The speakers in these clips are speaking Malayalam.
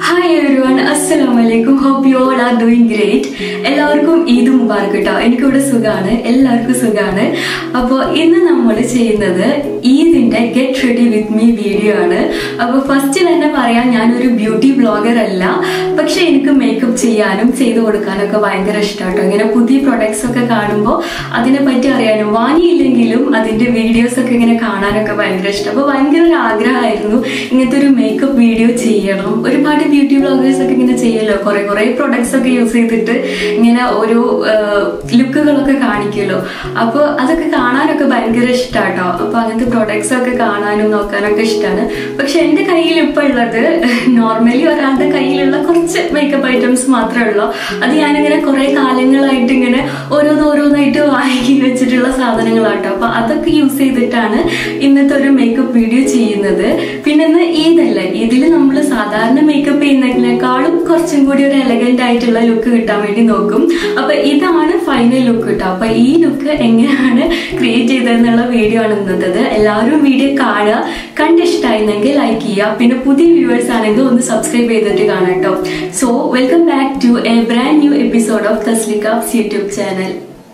ഹായ് എവരിവൺ അസ്സലാമു അലൈക്കും hope you all are doing great എല്ലാവർക്കും ഈദ് മുബാർക്ക് കേട്ടോ എനിക്കിവിടെ സുഖമാണ് എല്ലാവർക്കും സുഖമാണ് അപ്പോൾ ഇന്ന് നമ്മൾ ചെയ്യുന്നത് ഈദിന്റെ get ready with me video ആണ് അപ്പോൾ ഫസ്റ്റ് തന്നെ പറയാം ഞാനൊരു ബ്യൂട്ടി ബ്ലോഗർ അല്ല പക്ഷെ എനിക്ക് മേക്കപ്പ് ചെയ്യാനും ചെയ്തു കൊടുക്കാനൊക്കെ ഭയങ്കര ഇഷ്ടമാട്ടോ ഇങ്ങനെ പുതിയ പ്രൊഡക്ട്സ് ഒക്കെ കാണുമ്പോൾ അതിനെ പറ്റി അറിയാനും വാങ്ങിയില്ലെങ്കിലും അതിന്റെ വീഡിയോസ് ഒക്കെ ഇങ്ങനെ കാണാനൊക്കെ ഭയങ്കര ഇഷ്ടം അപ്പോൾ ഭയങ്കര ഒരു ആഗ്രഹമായിരുന്നു ഇങ്ങനത്തെ ഒരു മേക്കപ്പ് വീഡിയോ ചെയ്യണം ഒരുപാട് ബ്യൂട്ടി ബ്ലോഗേഴ്സ് ഒക്കെ ഇങ്ങനെ ചെയ്യല്ലോ കുറെ കുറെ പ്രൊഡക്ട്സ് ഒക്കെ യൂസ് ചെയ്തിട്ട് ഇങ്ങനെ ഓരോ ലുക്കുകളൊക്കെ കാണിക്കുമല്ലോ അപ്പോൾ അതൊക്കെ കാണാനൊക്കെ ഭയങ്കര ഇഷ്ടാട്ടോ അപ്പോൾ അങ്ങനത്തെ പ്രൊഡക്ട്സ് ഒക്കെ കാണാനും നോക്കാനൊക്കെ ഇഷ്ടമാണ് പക്ഷെ എൻ്റെ കയ്യിൽ ഇപ്പോൾ ഉള്ളത് നോർമലി ഒരാളുടെ കയ്യിലുള്ള കുറച്ച് മേക്കപ്പ് ഐറ്റംസ് മാത്രമേ ഉള്ളൂ അത് ഞാനിങ്ങനെ കുറെ കാലങ്ങളായിട്ട് ഇങ്ങനെ ഓരോന്നോരോന്നായിട്ട് വാങ്ങി വെച്ചിട്ടുള്ള സാധനങ്ങളാട്ടോ അപ്പൊ അതൊക്കെ യൂസ് ചെയ്തിട്ടാണ് ഇന്നത്തെ ഒരു മേക്കപ്പ് വീഡിയോ ചെയ്യുന്നത് പിന്നെ ഇന്ന് ഈദല്ല ഇതിൽ നമ്മൾ സാധാരണ മേക്കപ്പ് ചെയ്യുന്നതിനേക്കാളും കുറച്ചും കൂടി ഒരു എലഗന്റ് ആയിട്ടുള്ള ലുക്ക് കിട്ടാൻ വേണ്ടി നോക്കും അപ്പൊ ഇതാണ് ഫൈനൽ ലുക്ക് കേട്ടോ അപ്പൊ ഈ ലുക്ക് എങ്ങനെയാണ് ക്രിയേറ്റ് ചെയ്തതെന്നുള്ള വീഡിയോ ആണ് ഇന്നത്തത് എല്ലാവരും വീഡിയോ കാണുക കണ്ടിഷ്ടായിരുന്നെങ്കിൽ ലൈക്ക് ചെയ്യുക പിന്നെ പുതിയ വ്യൂവേഴ്സ് ആണെങ്കിൽ ഒന്ന് സബ്സ്ക്രൈബ് ചെയ്തിട്ട് കാണാം കേട്ടോ so welcome back to a brand new episode of Thaslika's YouTube channel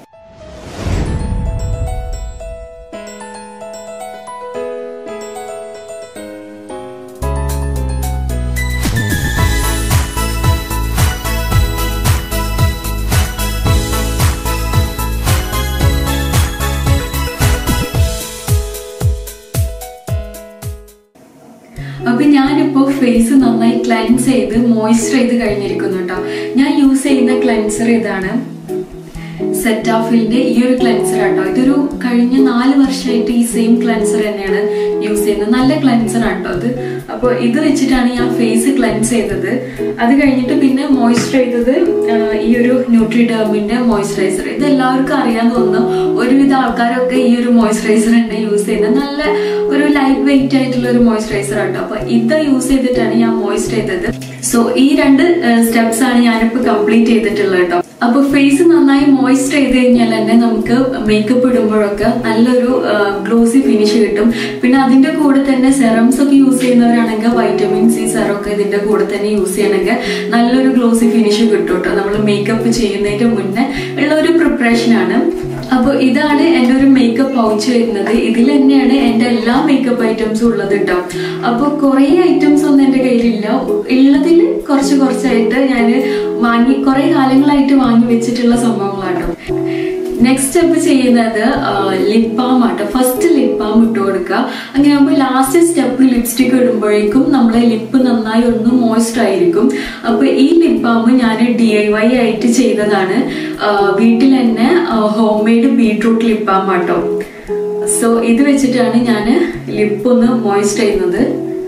അപ്പൊ ഞാനിപ്പോ ഫേസ് നന്നായി ക്ലൻസ് ചെയ്ത് മോയ്സ്ചർ ചെയ്ത് കഴിഞ്ഞിരിക്കുന്നു കേട്ടോ ഞാൻ യൂസ് ചെയ്യുന്ന ക്ലൻസർ ഇതാണ് സെറ്റാഫിലിന്റെ ഈ ഒരു ക്ലൻസർ ആട്ടോ ഇതൊരു കഴിഞ്ഞ നാല് വർഷമായിട്ട് ഈ സെയിം ക്ലൻസർ തന്നെയാണ് യൂസ് ചെയ്യുന്നത് നല്ല ക്ലൻസർ ആട്ടോ അത് അപ്പോൾ ഇത് വെച്ചിട്ടാണ് ഞാൻ ഫേസ് ക്ലൻസ് ചെയ്തത് അത് കഴിഞ്ഞിട്ട് പിന്നെ മോയ്സ്ചർ ചെയ്തത് ഈ ഒരു ന്യൂട്രിഡേമിന്റെ മോയ്സ്ചറൈസർ ഇത് എല്ലാവർക്കും അറിയാൻ തോന്നുന്നു ഒരുവിധ ആൾക്കാരൊക്കെ ഈ ഒരു മോയ്സ്ചറൈസർ തന്നെ യൂസ് ചെയ്യുന്നത് നല്ല ഒരു ലൈറ്റ് വെയിറ്റ് ആയിട്ടുള്ള ഒരു മോയ്സ്ചറൈസർ ആട്ടോ അപ്പൊ ഇത് യൂസ് ചെയ്തിട്ടാണ് ഞാൻ മോയ്സ്ചർ ചെയ്തത് സോ ഈ രണ്ട് സ്റ്റെപ്സ് ആണ് ഞാനിപ്പോ കംപ്ലീറ്റ് ചെയ്തിട്ടുള്ളത് കേട്ടോ അപ്പൊ ഫേസ് നന്നായി മോയ്സ്ചർ ചെയ്ത് കഴിഞ്ഞാൽ തന്നെ നമുക്ക് മേക്കപ്പ് ഇടുമ്പോഴൊക്കെ നല്ലൊരു ഗ്ലോസി ഫിനിഷ് കിട്ടും പിന്നെ അതിന്റെ കൂടെ തന്നെ സെറംസ് ഒക്കെ യൂസ് ചെയ്യുന്നവരാണെങ്കിൽ വൈറ്റമിൻ സി സെറം ഒക്കെ ഇതിന്റെ കൂടെ തന്നെ യൂസ് ചെയ്യണമെങ്കിൽ നല്ലൊരു ഗ്ലോസി ഫിനിഷ് കിട്ടും കേട്ടോ നമ്മൾ മേക്കപ്പ് ചെയ്യുന്നതിന്റെ മുന്നേ ഉള്ള ഒരു പ്രിപ്പറേഷൻ ആണ് അപ്പോൾ ഇതാണ് എൻ്റെ ഒരു മേക്കപ്പ് പൗച്ച് വരുന്നത് ഇതിൽ തന്നെയാണ് എൻ്റെ എല്ലാ മേക്കപ്പ് ഐറ്റംസും ഉള്ളത് കേട്ടോ അപ്പോൾ കുറേ ഐറ്റംസ് ഒന്നും എൻ്റെ കയ്യിലില്ല ഉള്ളതിൽ കുറച്ച് കുറച്ചായിട്ട് ഞാൻ വാങ്ങി കുറേ കാലങ്ങളായിട്ട് വാങ്ങി വെച്ചിട്ടുള്ള സംഭവങ്ങളാട്ടോ നെക്സ്റ്റ് സ്റ്റെപ്പ് ചെയ്യുന്നത് ലിപ് ബാം ആട്ടോ ഫസ്റ്റ് ലിപ് ബാം ഇട്ട് കൊടുക്കുക അങ്ങനെ ആകുമ്പോൾ ലാസ്റ്റ് സ്റ്റെപ്പ് ലിപ്സ്റ്റിക് ഇടുമ്പോഴേക്കും നമ്മളെ ലിപ്പ് നന്നായി ഒന്ന് മോയ്സ്ചർ ആയിരിക്കും അപ്പൊ ഈ ലിപ് ബാം ഞാൻ ഡി ഐ വൈ ആയിട്ട് ചെയ്തതാണ് വീട്ടിൽ തന്നെ home made beetroot lip balm ആട്ടോ സോ ഇത് വെച്ചിട്ടാണ് ഞാൻ ലിപ്പ് ഒന്ന് മോയ്സ്ചർ ചെയ്യുന്നത്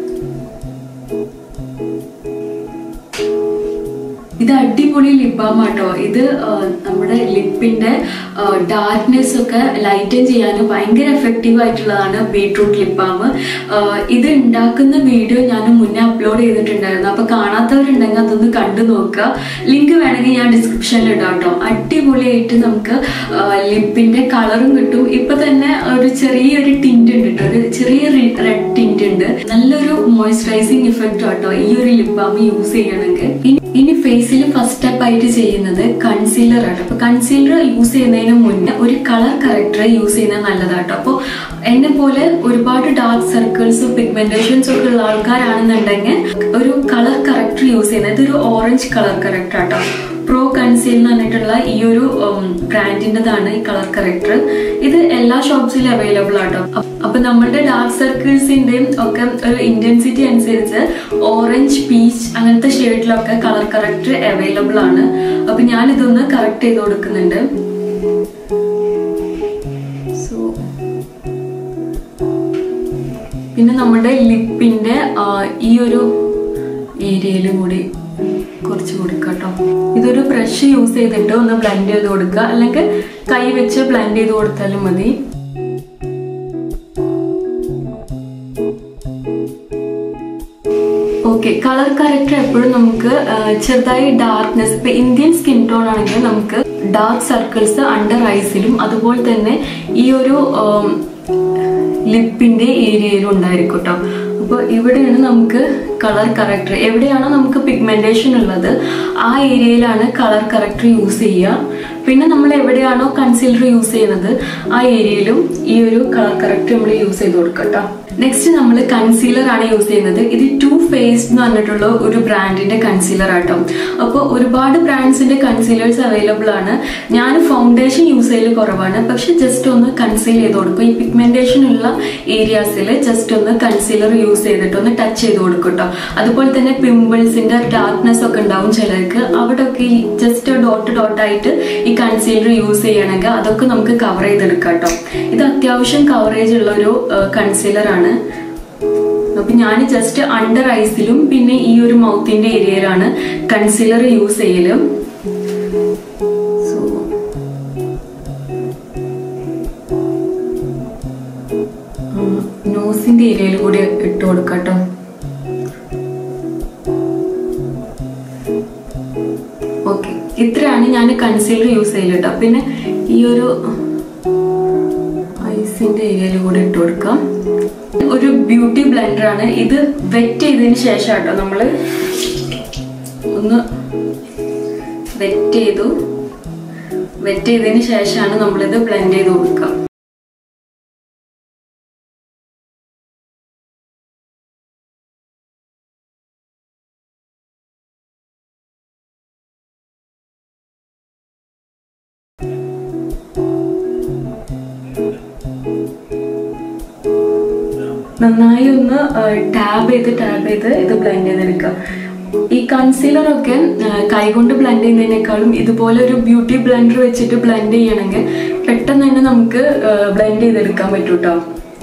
ഇത് അടിപൊളി ലിപ് ബാം ആട്ടോ ഇത് നമ്മുടെ ലിപ്പിന്റെ ഡാർക്ക്നെസ് ഒക്കെ ലൈറ്റൻ ചെയ്യാൻ ഭയങ്കര എഫക്റ്റീവ് ആയിട്ടുള്ളതാണ് ബീട്രൂട്ട് ലിപ് ബാം ഇത് ഉണ്ടാക്കുന്ന വീഡിയോ ഞാൻ മുന്നേ അപ്ലോഡ് ചെയ്തിട്ടുണ്ടായിരുന്നു അപ്പൊ കാണാത്തവരുണ്ടെങ്കിൽ അതൊന്ന് കണ്ടു നോക്കുക ലിങ്ക് വേണമെങ്കിൽ ഞാൻ ഡിസ്ക്രിപ്ഷനിൽ ഇടാം കേട്ടോ അടിപൊളിയായിട്ട് നമുക്ക് ലിപ്പിന്റെ കളറും കിട്ടും ഇപ്പൊ തന്നെ ഒരു ചെറിയൊരു ടിന്റ് ഉണ്ട് കേട്ടോ ഒരു ചെറിയ റെഡ് ടിന്റ് ഉണ്ട് നല്ലൊരു മോയ്സ്ചറൈസിങ് ഇഫക്റ്റ് ആട്ടോ ഈ ഒരു ലിപ് ബാം യൂസ് ചെയ്യണമെങ്കിൽ ഇനി ഫേസിൽ ഫസ്റ്റ് സ്റ്റെപ്പ് ആയിട്ട് ചെയ്യുന്നത് കൺസീലർ ആണ് അപ്പൊ കൺസീലർ യൂസ് ചെയ്യുന്നതിന് മുന്നേ ഒരു കളർ കറക്റ്റർ യൂസ് ചെയ്യുന്നത് നല്ലതാട്ടോ അപ്പോൾ എന്നെ പോലെ ഒരുപാട് ഡാർക്ക് സർക്കിൾസും പിഗ്മെന്റേഷൻസ് ഒക്കെ ഉള്ള ആൾക്കാരാണെന്നുണ്ടെങ്കിൽ ഒരു കളർ കറക്റ്റർ യൂസ് ചെയ്യുന്നത് ഇതൊരു ഓറഞ്ച് കളർ കറക്റ്റർ ആട്ടോ പ്രോ കൺസീൽ എന്ന് പറഞ്ഞിട്ടുള്ള ഈ ഒരു ബ്രാൻഡിൻ്റെതാണ് ഈ കളർ കറക്റ്റർ ഇത് എല്ലാ ഷോപ്സിലും അവൈലബിൾ ആട്ടോ അപ്പൊ നമ്മളുടെ ഡാർക്ക് സർക്കിൾസിന്റെയും ഒക്കെ ഒരു ഇന്റൻസിറ്റി അനുസരിച്ച് ഓറഞ്ച് പീച്ച് അങ്ങനത്തെ ഷെയ്ഡിലൊക്കെ കളർ കറക്റ്റർ അവൈലബിൾ ആണ് അപ്പൊ ഞാൻ ഇതൊന്ന് കറക്റ്റ് ചെയ്ത് കൊടുക്കുന്നുണ്ട് സോ പിന്നെ നമ്മുടെ ലിപ്പിന്റെ ഈ ഒരു ഏരിയയിലും കൂടി കുറച്ച് കൊടുക്കുക കേട്ടോ ഇതൊരു ബ്രഷ് യൂസ് ചെയ്തിട്ട് ഒന്ന് ബ്ലെൻഡ് ചെയ്ത് കൊടുക്കുക അല്ലെങ്കിൽ കൈ വെച്ച് ബ്ലെൻഡ് ചെയ്ത് കൊടുത്താലും മതി ഓക്കെ കളർ കറക്റ്റർ എപ്പോഴും നമുക്ക് ചെറുതായി ഡാർക്ക്നെസ് ഇപ്പൊ ഇന്ത്യൻ സ്കിൻ ടോൺ ആണെങ്കിൽ നമുക്ക് ഡാർക്ക് സർക്കിൾസ് അണ്ടർ ഐസിലും അതുപോലെ തന്നെ ഈ ഒരു ലിപ്പിന്റെ ഏരിയയിലും ഉണ്ടായിരിക്കും കേട്ടോ അപ്പോൾ ഇവിടെയാണ് നമുക്ക് കളർ കറക്റ്റർ എവിടെയാണോ നമുക്ക് പിഗ്മെന്റേഷൻ ഉള്ളത് ആ ഏരിയയിലാണ് കളർ കറക്റ്റർ യൂസ് ചെയ്യുക പിന്നെ നമ്മൾ എവിടെയാണോ കൺസീലർ യൂസ് ചെയ്യുന്നത് ആ ഏരിയയിലും ഈ ഒരു കളർ കറക്റ്റർ നമ്മൾ യൂസ് ചെയ്ത് കൊടുക്കട്ടോ നെക്സ്റ്റ് നമ്മൾ കൺസീലർ ആണ് യൂസ് ചെയ്യുന്നത് ഇത് ടു ഫേസ് എന്ന് പറഞ്ഞിട്ടുള്ള ഒരു ബ്രാൻഡിന്റെ കൺസീലർ ആട്ടോ അപ്പോൾ ഒരുപാട് ബ്രാൻഡ്സിന്റെ കൺസീലേഴ്സ് അവൈലബിൾ ആണ് ഞാൻ ഫൗണ്ടേഷൻ യൂസ് ചെയ്യൽ കുറവാണ് പക്ഷെ ജസ്റ്റ് ഒന്ന് കൺസീൽ ചെയ്ത് കൊടുക്കും ഈ പിഗ്മെന്റേഷൻ ഉള്ള ഏരിയാസിൽ ജസ്റ്റ് ഒന്ന് കൺസീലർ യൂസ് ചെയ്തിട്ട് ഒന്ന് ടച്ച് ചെയ്ത് കൊടുക്കും കേട്ടോ അതുപോലെ തന്നെ പിമ്പിൾസിന്റെ ഡാർക്ക്നെസ് ഒക്കെ ഉണ്ടാവും ചിലർക്ക് അവിടെ ഒക്കെ ഈ ജസ്റ്റ് ഡോട്ട് ഡോട്ട് ആയിട്ട് ഈ കൺസീലർ യൂസ് ചെയ്യണമെങ്കിൽ അതൊക്കെ നമുക്ക് കവർ ചെയ്തെടുക്കാം കേട്ടോ ഇത് അത്യാവശ്യം കവറേജ് ഉള്ള ഒരു കൺസീലർ ആണ് അപ്പൊ ഞാൻ ജസ്റ്റ് അണ്ടർ ഐസിലും പിന്നെ ഈ ഒരു മൗത്തിന്റെ ഏരിയയിലാണ് കൺസീലർ യൂസ് ചെയ്യലും So, ആ, നോസിന്റെ ഏരിയയിൽ കൂടി ഇട്ട് കൊടുക്കട്ടോ ഓക്കെ ഇത്രയാണ് ഞാൻ കൺസീലർ യൂസ് ചെയ്യലിട്ടോ പിന്നെ ഈ ഒരു ഐസിന്റെ ഏരിയയിൽ കൂടി ഇട്ട് കൊടുക്കാം ഒരു ബ്യൂട്ടി ബ്ലെൻഡർ ആണ് ഇത് വെറ്റ് ചെയ്തതിന് ശേഷം കേട്ടോ നമ്മള് ഒന്ന് വെറ്റ് ചെയ്തു വെറ്റ് ചെയ്തതിന് ശേഷമാണ് നമ്മളിത് ബ്ലെൻഡ് ചെയ്ത് കൊടുക്കുക നന്നായി ഒന്ന് ടാബ് ചെയ്ത് ടാബ് ചെയ്ത് ഇത് ബ്ലെൻഡ് ചെയ്തെടുക്കുക ഈ കൺസീലർ ഒക്കെ കൈകൊണ്ട് ബ്ലെൻഡ് ചെയ്യുന്നതിനേക്കാളും ഇതുപോലെ ഒരു ബ്യൂട്ടി ബ്ലെൻഡർ വെച്ചിട്ട് ബ്ലെൻഡ് ചെയ്യണമെങ്കിൽ പെട്ടെന്ന് തന്നെ നമുക്ക് ബ്ലെൻഡ് ചെയ്തെടുക്കാൻ പറ്റും കേട്ടോ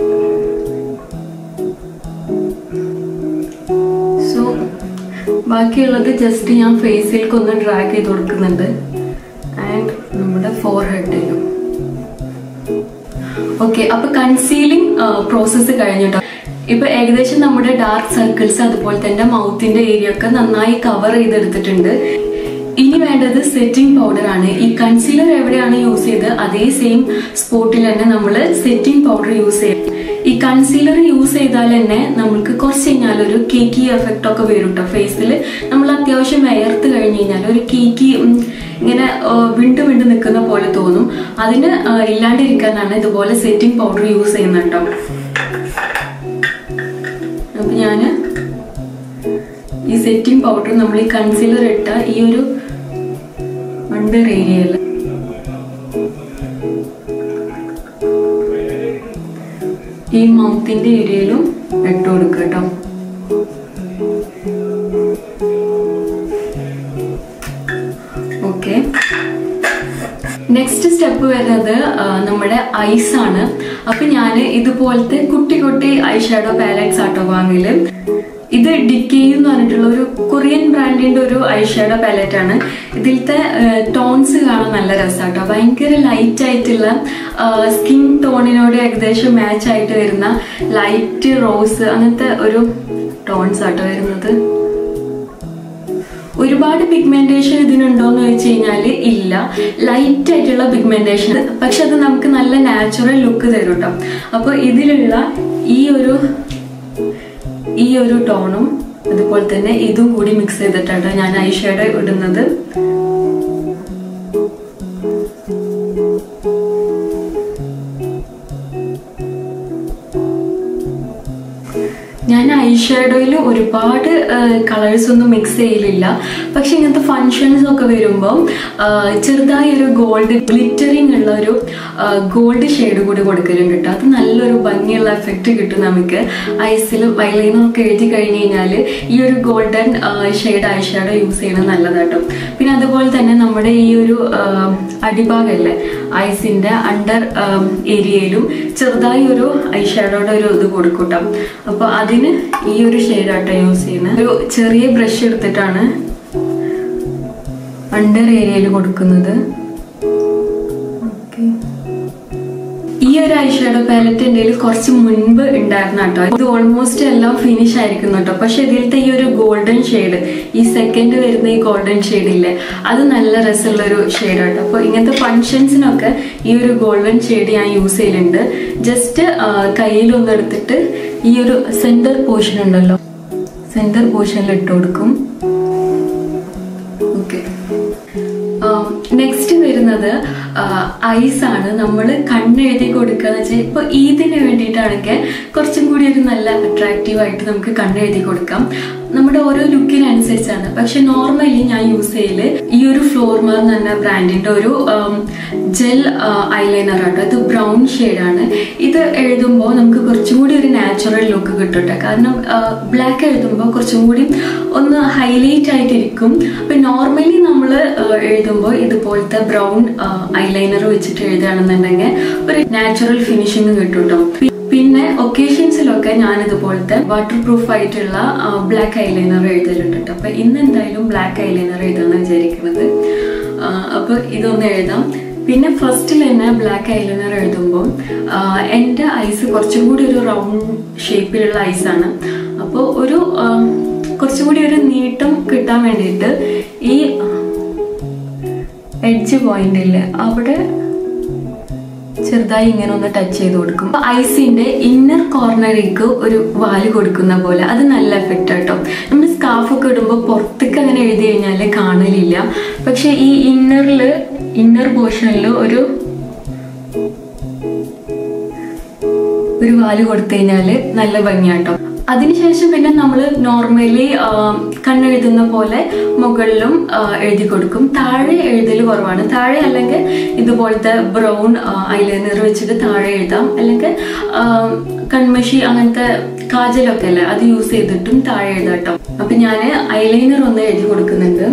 സോ ബാക്കിയുള്ളത് ജസ്റ്റ് ഞാൻ ഫേസിലേക്ക് ഒന്ന് ഡ്രാഗ് ചെയ്ത് കൊടുക്കുന്നുണ്ട് ആൻഡ് നമ്മുടെ ഫോർ ഹെഡിലും ഓക്കെ അപ്പൊ കൺസീലിംഗ് പ്രോസസ്സ് കഴിഞ്ഞിട്ടോ ഇപ്പൊ ഏകദേശം നമ്മുടെ ഡാർക്ക് സർക്കിൾസ് അതുപോലെ തന്നെ മൗത്തിന്റെ ഏരിയ ഒക്കെ നന്നായി കവർ ചെയ്തെടുത്തിട്ടുണ്ട് ഇനി വേണ്ടത് സെറ്റിംഗ് പൗഡർ ആണ് ഈ കൺസീലർ എവിടെയാണ് യൂസ് ചെയ്തത് അതേ സെയിം സ്പോട്ടിൽ തന്നെ നമ്മൾ സെറ്റിംഗ് പൗഡർ യൂസ് ചെയ്യും ഈ കൺസീലർ യൂസ് ചെയ്താൽ തന്നെ നമുക്ക് കുറച്ച് കഴിഞ്ഞാൽ ഒരു കേക്കി എഫക്റ്റ് ഒക്കെ വരും കേട്ടോ ഫേസിൽ നമ്മൾ അത്യാവശ്യം വിയർത്ത് കഴിഞ്ഞ് കഴിഞ്ഞാൽ ഒരു കേക്കി ഇങ്ങനെ വിണ്ടു വിണ്ടു നിൽക്കുന്ന പോലെ തോന്നും അതിന് ആ, ഇല്ലാണ്ടിരിക്കാനാണ് ഇതുപോലെ സെറ്റിംഗ് പൗഡർ യൂസ് ചെയ്യുന്നത് കേട്ടോ അപ്പൊ ഞാന് ഈ സെറ്റിംഗ് പൗഡർ നമ്മൾ ഈ കൺസീലർ ഇട്ട ഈ ഒരു അണ്ടർ ഏരിയയിൽ ഈ മൗത്തിന്റെ ഏരിയയിലും ഇട്ട് കൊടുക്കുക കേട്ടോ ഓക്കെ നെക്സ്റ്റ് സ്റ്റെപ്പ് വരുന്നത് ആ, നമ്മുടെ ഐസ് ആണ് അപ്പൊ ഞാൻ ഇതുപോലത്തെ കുട്ടി കുട്ടി ഐ ഷാഡോ പാലറ്റ്സ് ആട്ടോ വാങ്ങല് ഇത് ഡിക്കേ എന്ന് പറഞ്ഞിട്ടുള്ള ഒരു കൊറിയൻ ബ്രാൻഡിന്റെ ഒരു ഐ ഷാഡോ പാലറ്റ് ആണ് ഇതിലത്തെ ടോൺസ് കാണാൻ നല്ല രസമാട്ടോ ഭയങ്കര ലൈറ്റ് ആയിട്ടുള്ള സ്കിൻ ടോണിനോട് ഏകദേശം മാച്ച് ആയിട്ട് വരുന്ന ലൈറ്റ് റോസ് അങ്ങനത്തെ ഒരു ടോൺസ് ആട്ടോ വരുന്നത് ഒരുപാട് പിഗ്മെന്റേഷൻ ഇതിനുണ്ടോന്ന് ചോദിച്ചു കഴിഞ്ഞാൽ ഇല്ല ലൈറ്റ് ആയിട്ടുള്ള പിഗ്മെന്റേഷൻ പക്ഷെ അത് നമുക്ക് നല്ല നാച്ചുറൽ ലുക്ക് തരും കേട്ടോ അപ്പൊ ഇതിലുള്ള ഈ ഒരു ഈ ഒരു ടോണും അതുപോലെ തന്നെ ഇതും കൂടി മിക്സ് ചെയ്തിട്ടാണ് ഞാൻ ഐ ഷേഡ് ഇടുന്നത് ഞാൻ ഐ ഷാഡോയിൽ ഒരുപാട് കളേഴ്സ് ഒന്നും മിക്സ് ചെയ്യലില്ല പക്ഷെ ഇങ്ങനത്തെ ഫങ്ഷൻസ് ഒക്കെ വരുമ്പോൾ ചെറുതായി ഒരു ഗോൾഡ് ഗ്ലിറ്ററിങ് ഉള്ള ഒരു ഗോൾഡ് ഷെയ്ഡ് കൂടി കൊടുക്കലുണ്ട് കേട്ടോ അത് നല്ലൊരു ഭംഗിയുള്ള എഫക്റ്റ് കിട്ടും നമുക്ക് ഐസിൽ വയലൈനും ഒക്കെ എഴുതി കഴിഞ്ഞ് കഴിഞ്ഞാൽ ഈ ഒരു golden shade eye shadow use ചെയ്യണത് നല്ലതാട്ടോ പിന്നെ അതുപോലെ തന്നെ നമ്മുടെ ഈ ഒരു ആ, അടിഭാഗമല്ലേ ഐസിന്റെ അണ്ടർ ഏരിയയിലും ചെറുതായി ഒരു ഐ ഷാഡോയുടെ ഒരു ഇത് കൊടുക്കൂട്ടോ അപ്പൊ അതിന് ഈ ഒരു ഷെയ്ഡാട്ടോ യൂസ് ചെയ്യുന്നത് ഒരു ചെറിയ ബ്രഷ് എടുത്തിട്ടാണ് അണ്ടർ ഏരിയയിൽ കൊടുക്കുന്നത് Okay. ഈ ഒരു ഐഷാഡോ പാലറ്റ് എൻ്റെ കയ്യിൽ കുറച്ച് മുൻപ് ഉണ്ടായിരുന്ന കേട്ടോ ഇത് ഓൾമോസ്റ്റ് എല്ലാം ഫിനിഷ് ആയിരിക്കുന്നു കേട്ടോ പക്ഷെ ഇതിലത്തെ ഈ ഒരു ഗോൾഡൻ ഷെയ്ഡ് ഈ സെക്കൻഡ് വരുന്ന ഈ ഗോൾഡൻ ഷെയ്ഡ് ഇല്ലേ അത് നല്ല രസമുള്ള ഒരു ഷെയ്ഡ് കേട്ടോ അപ്പോൾ ഇങ്ങനത്തെ ഫങ്ഷൻസിനൊക്കെ ഈ ഒരു ഗോൾഡൻ ഷെയ്ഡ് ഞാൻ യൂസ് ചെയ്യലുണ്ട് ജസ്റ്റ് കയ്യിലൊന്ന് എടുത്തിട്ട് ഈ ഒരു സെന്റർ പോർഷൻ ഉണ്ടല്ലോ സെൻറ്റർ പോർഷനിൽ ഇട്ട് കൊടുക്കും ഓക്കെ നെക്സ്റ്റ് വരുന്നത് ഐസ് ആണ് നമ്മൾ കണ്ണെഴുതി കൊടുക്കുക എന്ന് വെച്ചാൽ ഇപ്പോൾ ഈദിന് വേണ്ടിയിട്ടാണെങ്കിൽ കുറച്ചും കൂടി ഒരു നല്ല അട്രാക്റ്റീവ് ആയിട്ട് നമുക്ക് കണ്ണെഴുതി കൊടുക്കാം നമ്മുടെ ഓരോ ലുക്കിനനുസരിച്ചാണ് പക്ഷെ നോർമലി ഞാൻ യൂസ് ചെയ്യല് ഈ ഒരു ഫ്ലോർമാർ എന്ന് പറഞ്ഞ ബ്രാൻഡിന്റെ ഒരു ജെൽ ഐലൈനർ ആട്ടോ ഇത് ബ്രൗൺ ആണ് ഇത് എഴുതുമ്പോൾ നമുക്ക് കുറച്ചും കൂടി ഒരു നാച്ചുറൽ ലുക്ക് കിട്ടും കാരണം ബ്ലാക്ക് എഴുതുമ്പോൾ കുറച്ചും കൂടി ഒന്ന് ഹൈലൈറ്റ് ആയിട്ടിരിക്കും അപ്പൊ നോർമലി നമ്മൾ എഴുതുമ്പോൾ ഇതുപോലത്തെ ബ്രൗൺ ഐലൈനർ വെച്ചിട്ട് എഴുതുകയാണെന്നുണ്ടെങ്കിൽ ഒരു നാച്ചുറൽ ഫിനിഷിങ് കിട്ടും കേട്ടോ പിന്നെ ഒക്കേഷൻസിലൊക്കെ ഞാൻ ഇതുപോലത്തെ വാട്ടർ പ്രൂഫ് ആയിട്ടുള്ള ബ്ലാക്ക് ഐലൈനർ എഴുതലുണ്ട് കേട്ടോ അപ്പൊ ഇന്ന് എന്തായാലും ബ്ലാക്ക് ഐലൈനർ എഴുതാന്ന് വിചാരിക്കുന്നത് അപ്പൊ ഇതൊന്ന് എഴുതാം പിന്നെ ഫസ്റ്റിൽ തന്നെ ബ്ലാക്ക് ഐലൈനർ എഴുതുമ്പോൾ എൻ്റെ ഐസ് കുറച്ചും കൂടി ഒരു റൗണ്ട് ഷേപ്പിലുള്ള ഐസാണ് അപ്പോൾ ഒരു കുറച്ചും കൂടി ഒരു നീട്ടം കിട്ടാൻ വേണ്ടിയിട്ട് ഈ എഡ്ജ് പോയിന്റില്ലേ അവിടെ ചെറുതായി ഇങ്ങനെ ഒന്ന് ടച്ച് ചെയ്ത് കൊടുക്കും ഐസിന്റെ ഇന്നർ കോർണറിലേക്ക് ഒരു വാല് കൊടുക്കുന്ന പോലെ അത് നല്ല എഫക്റ്റ് കേട്ടോ നമ്മൾ സ്കാഫ് ഒക്കെ ഇടുമ്പോൾ പുറത്തേക്ക് അങ്ങനെ എഴുതി കഴിഞ്ഞാൽ കാണലില്ല പക്ഷെ ഈ ഇന്നറിൽ ഇന്നർ പോർഷനിൽ ഒരു ഒരു വാല് കൊടുത്തു കഴിഞ്ഞാൽ നല്ല ഭംഗിയാട്ടോ അതിനുശേഷം പിന്നെ നമ്മൾ നോർമലി കണ്ണെഴുതുന്ന പോലെ മുകളിലും എഴുതി കൊടുക്കും താഴെ എഴുതൽ കുറവാണ് താഴെ അല്ലെങ്കിൽ ഇതുപോലത്തെ ബ്രൗൺ ഐലൈനർ വെച്ചിട്ട് താഴെ എഴുതാം അല്ലെങ്കിൽ കൺമഷി അങ്ങനത്തെ കാജലൊക്കെ അല്ലേ അത് യൂസ് ചെയ്തിട്ടും താഴെ എഴുതാം കേട്ടോ അപ്പൊ ഞാൻ ഐലൈനർ ഒന്ന് എഴുതി കൊടുക്കുന്നുണ്ട്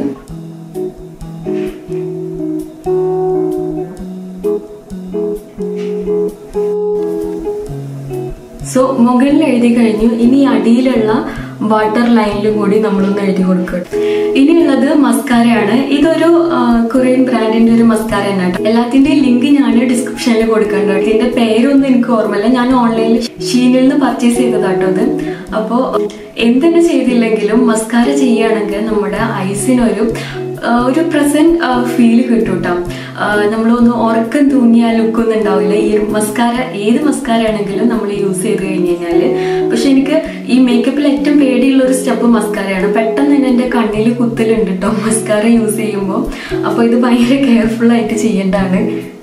സോ മുകളിൽ എഴുതി കഴിഞ്ഞു ഇനി അടിയിലുള്ള വാട്ടർ ലൈനിലും കൂടി നമ്മളൊന്ന് എഴുതി കൊടുക്കുക ഇനിയുള്ളത് മസ്കാരയാണ് ഇതൊരു കൊറിയൻ ബ്രാൻഡിന്റെ ഒരു മസ്കാര കേട്ടോ എല്ലാത്തിന്റെയും ലിങ്ക് ഞാൻ ഡിസ്ക്രിപ്ഷനിൽ കൊടുക്കുന്നുണ്ട് ഇതിന്റെ പേരൊന്നും എനിക്ക് ഓർമ്മയില്ല ഞാൻ ഓൺലൈനിൽ ഷീനിൽ നിന്ന് പർച്ചേസ് ചെയ്തതാട്ടോ അത് അപ്പോൾ എന്തെന്നെ ചെയ്തില്ലെങ്കിലും മസ്കാര ചെയ്യുകയാണെങ്കിൽ നമ്മുടെ ഐസിനൊരു ഒരു പ്രസന്റ് ഫീൽ കിട്ടും കേട്ടോ നമ്മളൊന്ന് ഉറക്കം തൂങ്ങിയ ലുക്കൊന്നും ഉണ്ടാവില്ല ഈ മസ്കാര ഏത് മസ്കാര ആണെങ്കിലും നമ്മൾ യൂസ് ചെയ്ത് കഴിഞ്ഞ് കഴിഞ്ഞാൽ പക്ഷെ എനിക്ക് ഈ മേക്കപ്പിൽ ഏറ്റവും പേടിയുള്ള ഒരു സ്റ്റെപ്പ് മസ്കാരയാണ് പെട്ടെന്ന് തന്നെ എൻ്റെ കണ്ണിൽ കുത്തലുണ്ട് കേട്ടോ മസ്കാര യൂസ് ചെയ്യുമ്പോൾ അപ്പോൾ ഇത് ഭയങ്കര കെയർഫുൾ ആയിട്ട് ചെയ്യേണ്ടതാണ്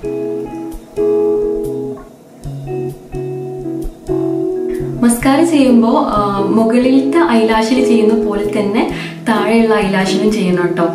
മസ്കാര ചെയ്യുമ്പോൾ മുകളിലത്തെ ഐലാഷിൽ ചെയ്യുന്ന പോലെ തന്നെ താഴെയുള്ള ഐലാഷിലും ചെയ്യണം കേട്ടോ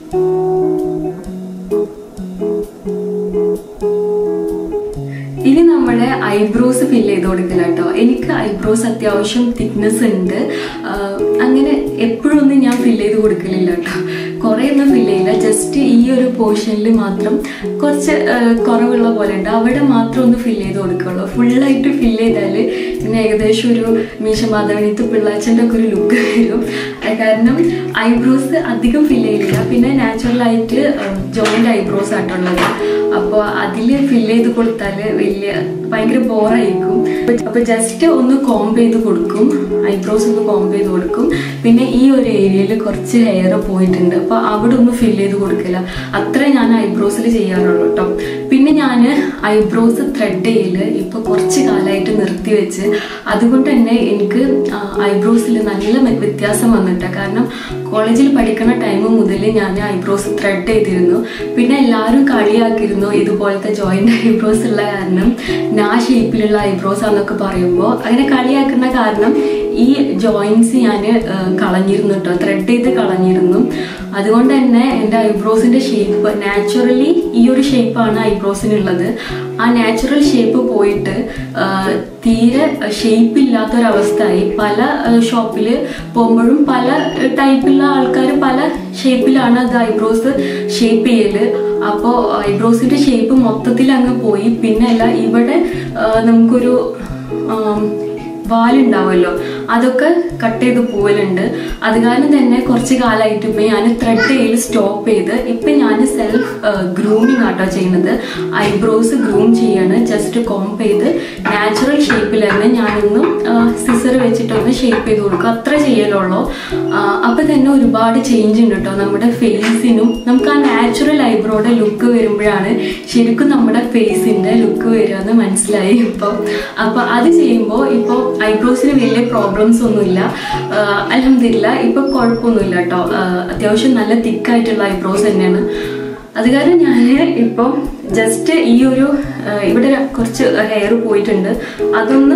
ഇനി നമ്മുടെ ഐബ്രോസ് ഫില്ല് ചെയ്ത് കൊടുക്കില്ല കേട്ടോ എനിക്ക് ഐബ്രോസ് അത്യാവശ്യം തിക്നെസ് ഉണ്ട് അങ്ങനെ എപ്പോഴൊന്നും ഞാൻ ഫില്ല് ചെയ്ത് കൊടുക്കലില്ല കേട്ടോ കുറേ ഒന്നും ഫില്ല് ചെയ്യില്ല ജസ്റ്റ് ഈ ഒരു പോർഷനിൽ മാത്രം കുറച്ച് കുറവുള്ള പോലെ ഉണ്ട് അവിടെ മാത്രം ഒന്ന് ഫില്ല് ചെയ്ത് കൊടുക്കുള്ളൂ ഫുള്ളായിട്ട് ഫില്ല് ചെയ്താൽ പിന്നെ ഏകദേശം ഒരു മീശ മാധവനിത്ത് പിള്ളാച്ചൻ്റെ ഒക്കെ ഒരു ലുക്ക് വരും കാരണം ഐബ്രോസ് അധികം ഫില്ല് ചെയ്യില്ല പിന്നെ നാച്ചുറലായിട്ട് ജോയിൻ്റ് ഐബ്രോസ് ആയിട്ടുള്ളത് അപ്പോൾ അതിൽ ഫില്ല് ചെയ്ത് കൊടുത്താൽ വലിയ ഭയങ്കര ബോറായിരിക്കും അപ്പോൾ ജസ്റ്റ് ഒന്ന് കോംബ് ചെയ്ത് കൊടുക്കും ഐബ്രോസ് ഒന്ന് കോംബ് ചെയ്ത് കൊടുക്കും പിന്നെ ഈ ഒരു ഏരിയയിൽ കുറച്ച് ഹെയർ പോയിട്ടുണ്ട് അപ്പോൾ അവിടെ ഒന്ന് ഫില്ല് ചെയ്ത് കൊടുക്കില്ല അത്ര ഞാൻ ഐബ്രോസിൽ ചെയ്യാറുള്ളൂ കേട്ടോ പിന്നെ ഞാൻ ഐബ്രോസ് ത്രെഡ് ചെയ്യൽ ഇപ്പോൾ കുറച്ച് കാലമായിട്ട് നിർത്തി വെച്ച് അതുകൊണ്ട് തന്നെ എനിക്ക് ഐബ്രോസിൽ നല്ല വ്യത്യാസം വന്നിട്ട് കാരണം കോളേജിൽ പഠിക്കുന്ന ടൈം മുതൽ ഞാൻ ഐബ്രോസ് ത്രെഡ് ചെയ്തിരുന്നു പിന്നെ എല്ലാവരും കളിയാക്കിയിരുന്നു ഇതുപോലത്തെ ജോയിന്റ് ഐബ്രോസ് ഉള്ള കാരണം നാ ഷേപ്പിലുള്ള ഐബ്രോസ് ആണെന്നൊക്കെ പറയുമ്പോൾ അങ്ങനെ കളിയാക്കുന്ന കാരണം ഈ ജോയിൻസ് ഞാൻ കളഞ്ഞിരുന്നു കേട്ടോ ത്രെഡ് ചെയ്ത് കളഞ്ഞിരുന്നു അതുകൊണ്ട് തന്നെ എൻ്റെ ഐബ്രോസിൻ്റെ ഷേപ്പ് നാച്ചുറലി ഈ ഒരു ഷേപ്പാണ് ഐബ്രോസിനുള്ളത് ആ നാച്ചുറൽ ഷേപ്പ് പോയിട്ട് തീരെ ഷേപ്പ് ഇല്ലാത്തൊരവസ്ഥയായി പല ഷോപ്പിൽ പോകുമ്പോഴും പല ടൈപ്പുള്ള ആൾക്കാർ പല ഷേപ്പിലാണ് അത് ഐബ്രോസ് ഷേപ്പ് ചെയ്യല് അപ്പോൾ ഐബ്രോസിന്റെ ഷേപ്പ് മൊത്തത്തിൽ അങ്ങ് പോയി പിന്നെ അല്ല ഇവിടെ നമുക്കൊരു വാലുണ്ടാവുമല്ലോ അതൊക്കെ കട്ട് ചെയ്ത് പോവലുണ്ട് അത് കാരണം തന്നെ കുറച്ച് കാലമായിട്ട് ഇപ്പം ഞാൻ ത്രെഡ് ചെയ്ത് സ്റ്റോപ്പ് ചെയ്ത് ഇപ്പം ഞാൻ സെൽഫ് ഗ്രൂമിങ് ആട്ടോ ചെയ്യുന്നത് ഐബ്രോസ് ഗ്രൂം ചെയ്യാണ് ജസ്റ്റ് കോംപ് ചെയ്ത് നാച്ചുറൽ ഷേപ്പിൽ തന്നെ ഞാനൊന്ന് സിസർ വെച്ചിട്ടൊന്ന് ഷേപ്പ് ചെയ്ത് കൊടുക്കും അത്ര ചെയ്യലുള്ളൂ അപ്പം തന്നെ ഒരുപാട് ചേഞ്ച് ഉണ്ട് കേട്ടോ നമ്മുടെ ഫേസിനും നമുക്ക് ആ നാച്ചുറൽ ഐബ്രോയുടെ ലുക്ക് വരുമ്പോഴാണ് ശരിക്കും നമ്മുടെ ഫേസിന്റെ ലുക്ക് വരിക എന്ന് മനസ്സിലായി ഇപ്പം അപ്പം അത് ചെയ്യുമ്പോൾ ഇപ്പോൾ ഐബ്രോസിന് വലിയ പ്രോബ്ലം പ്രോബ്ലംസ് ഒന്നുമില്ല അലഹമില്ല ഇപ്പൊ കുഴപ്പമൊന്നുമില്ല കേട്ടോ അത്യാവശ്യം നല്ല തിക്കായിട്ടുള്ള ഐബ്രോസ് തന്നെയാണ് അത് കാരണം ഞാൻ ഇപ്പോൾ ജസ്റ്റ് ഈ ഒരു ആ, ഇവിടെ കുറച്ച് ഹെയർ പോയിട്ടുണ്ട് അതൊന്ന്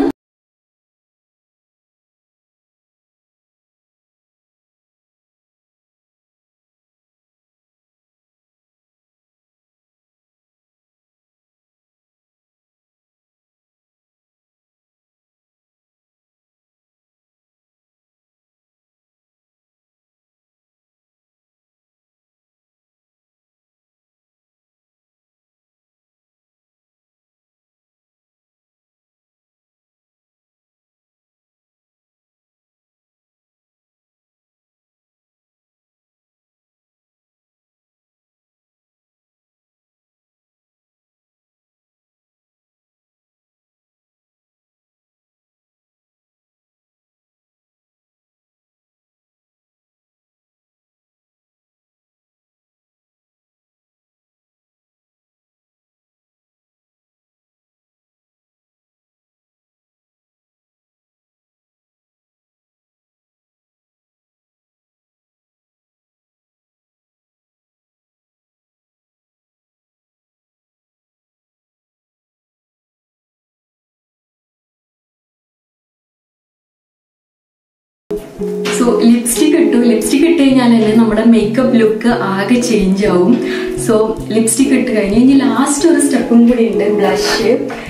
സോ ലിപ്സ്റ്റിക് ഇട്ടു ലിപ്സ്റ്റിക് ഇട്ട് കഴിഞ്ഞാൽ തന്നെ നമ്മുടെ മേക്കപ്പ് ലുക്ക് ആകെ ചേഞ്ച് ആവും സോ ലിപ്സ്റ്റിക് ഇട്ട് കഴിഞ്ഞ് ഇനി ലാസ്റ്റ് ഒരു സ്റ്റെപ്പും കൂടി ഉണ്ട് ബ്ലഷ്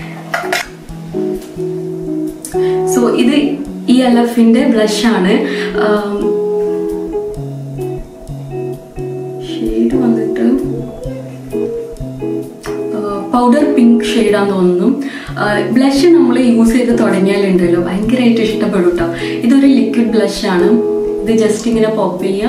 സോ ഇത് ഈ എൽ എഫിന്റെ ബ്ലഷ് ആണ് ഷെയ്ഡ് വന്നിട്ട് പൗഡർ പിങ്ക് ഷെയ്ഡാന്ന് തോന്നുന്നു ബ്ലഷ് നമ്മൾ യൂസ് ചെയ്ത് തുടങ്ങിയാലുണ്ടല്ലോ ഭയങ്കരമായിട്ട് ഇഷ്ടപ്പെടും കേട്ടോ ഇതൊരു ലിക്വിഡ് ബ്ലഷ് ആണ് ഇത് ജസ്റ്റ് ഇങ്ങനെ പോപ്പ് ചെയ്യാം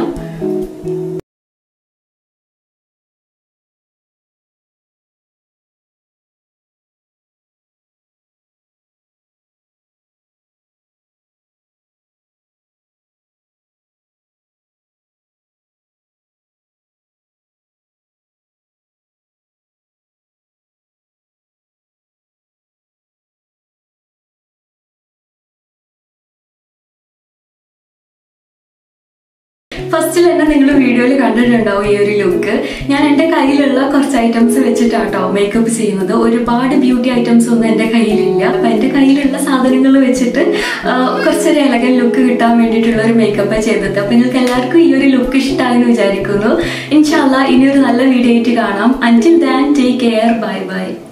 ഫസ്റ്റിൽ തന്നെ നിങ്ങൾ വീഡിയോയിൽ കണ്ടിട്ടുണ്ടാവും ഈ ഒരു ലുക്ക് ഞാൻ എൻ്റെ കയ്യിലുള്ള കുറച്ച് ഐറ്റംസ് വെച്ചിട്ടാട്ടോ മേക്കപ്പ് ചെയ്യുന്നത് ഒരുപാട് ബ്യൂട്ടി ഐറ്റംസ് ഒന്നും എൻ്റെ കയ്യിലില്ല അപ്പം എൻ്റെ കയ്യിലുള്ള സാധനങ്ങൾ വെച്ചിട്ട് ആ, കുറച്ചൊരു എലഗൻ ലുക്ക് കിട്ടാൻ വേണ്ടിയിട്ടുള്ള ഒരു മേക്കപ്പ് ചെയ്തത് അപ്പം നിങ്ങൾക്ക് എല്ലാവർക്കും ഈ ഒരു ലുക്ക് ഇഷ്ടമായെന്ന് വിചാരിക്കുന്നു ഇൻഷാല്ല ഇനി ഒരു നല്ല വീഡിയോ ആയിട്ട് കാണാം until then take care bye by